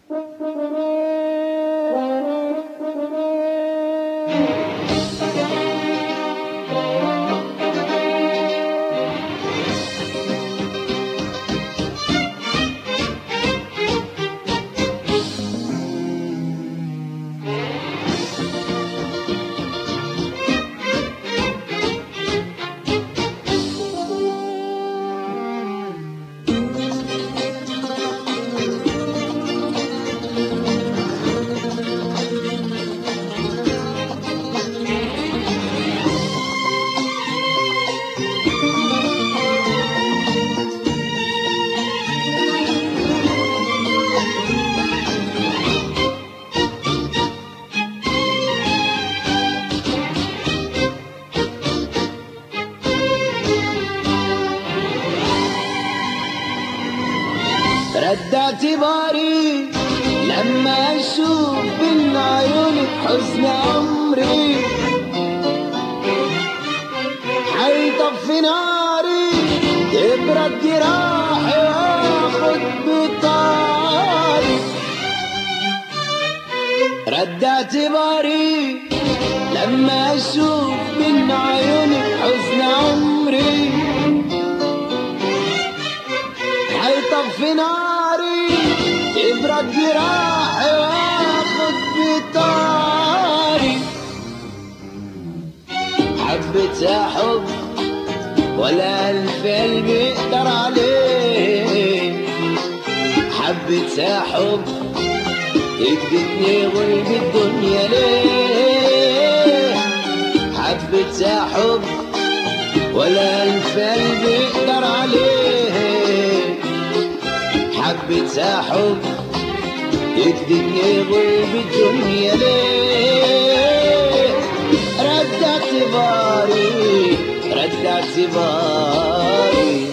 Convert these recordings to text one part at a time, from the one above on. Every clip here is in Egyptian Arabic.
رد اعتباري لما اشوف من عيونك حزن عمري حيطفي ناري تبرد جراحي واخد بطاري رد اعتباري لما اشوف من عيونك حزن عمري حيطفي ناري يبرد جراحي واخد بطاري حبيتها حب ولا الف قلب يقدر عليه حبيتها حب ادتني غلب الدنيا ليه حبيتها حب ولا الف قلب يقدر عليه حبيتها حب يكدني غلب الدنيا ليه رد اعتباري رد اعتباري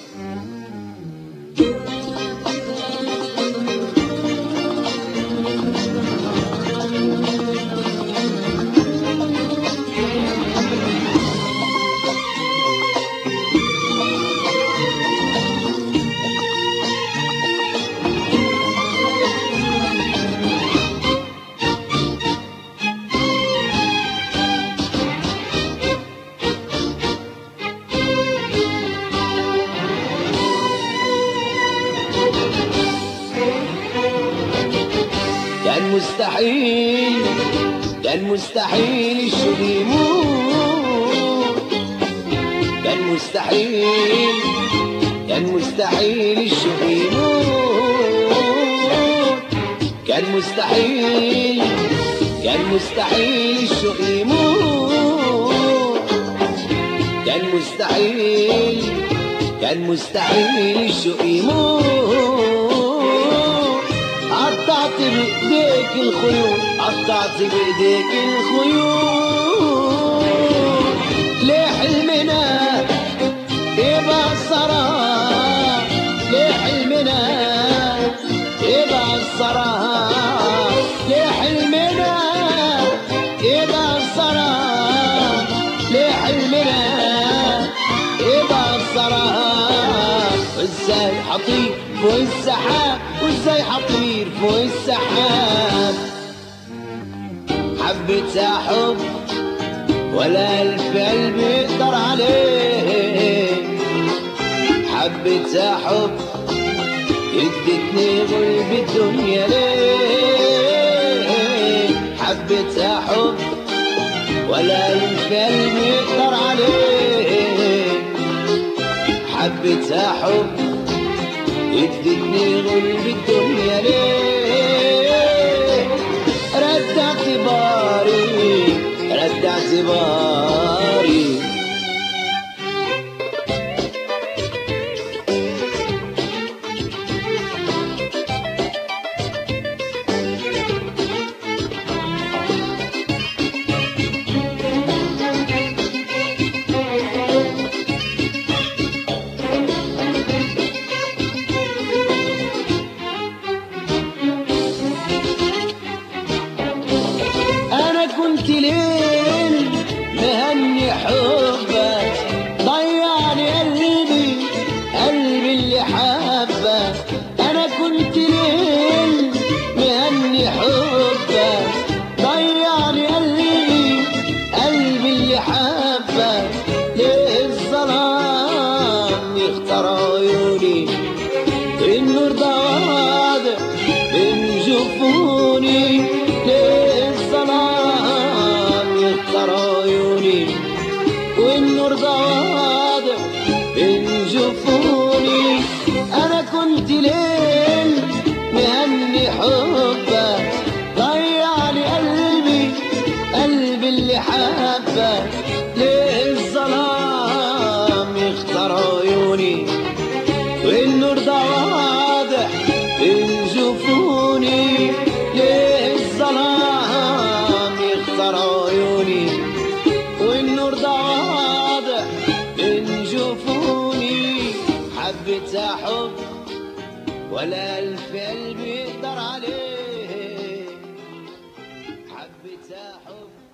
كان مستحيل كان مستحيل الشوق يموت كان مستحيل كان مستحيل الشوق يموت كان مستحيل كان مستحيل الشوق يموت كان مستحيل كان مستحيل الشوق يموت قطعت بايديك الخيوط قطعت بايديك الخيوط ليه حلمنا يبقى السراب ليه حلمنا يبقى السراب ليه حلمنا يبقى السراب ليه حلمنا يبقى السراب وازاي حطير فوق السحاب وازاي حطير فوق السحاب حبيتها حب ولا الف قلب يقدر عليه حبيتها حب ادتني غلب الدنيا ليه حبيتها حب ولا الف قلب يقدر عليه حبيتها حب ادتني غلب الدنيا ليه رد اعتباري رد اعتباري انا كنت ليل مهني حبك ضيعني قلبي قلبي اللي حبك انا كنت ليل يشوفوني ليه الظلام يختار عيوني والنور ده واضح بين جفوني انا كنت ليل مهني حبك ضيع لي قلبي قلبي اللي حبك ليه الظلام يختار عيوني والنور ده واضح بين جفوني ليه الظلام يختار عيوني والنور ده واضح بين جفوني حبيتها حب ولا ألف قلب يقدر عليه حبيتها حب